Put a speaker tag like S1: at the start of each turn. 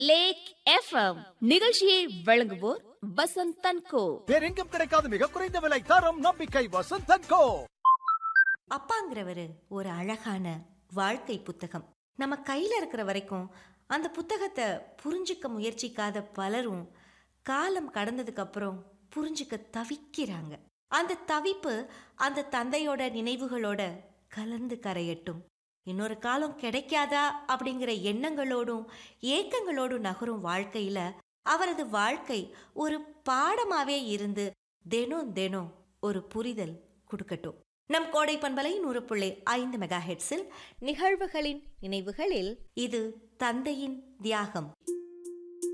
S1: lakh FM நிகழ்ச்சியை வழங்குவோர் வசந்தன் கோ
S2: வேறெங்கும் கிடைக்காத மிக குறைந்த விலை தரம் நம்பிக்கை வசந்தன் கோ
S3: அப்பாங்கிறவரு ஒரு அழகான வாழ்க்கை புத்தகம் நம்ம கையில இருக்கிற வரைக்கும் அந்த புத்தகத்தை புரிஞ்சுக்க முயற்சிக்காத பலரும் காலம் கடந்ததுக்கு அப்புறம் புரிஞ்சுக்க தவிக்கிறாங்க அந்த தவிப்பு அந்த தந்தையோட நினைவுகளோட கலந்து கரையட்டும் இன்னொரு காலம் கிடைக்காதா அப்படிங்கிற எண்ணங்களோடும் ஏக்கங்களோடும் நகரும் வாழ்க்கையில அவரது வாழ்க்கை ஒரு பாடமாவே இருந்து தினம் தினம் ஒரு புரிதல் கொடுக்கட்டும் நம் கோடை பண்பலை நூறு புள்ளி ஐந்து மெகா ஹெட்ஸில் நிகழ்வுகளின் நினைவுகளில் இது தந்தையின் தியாகம்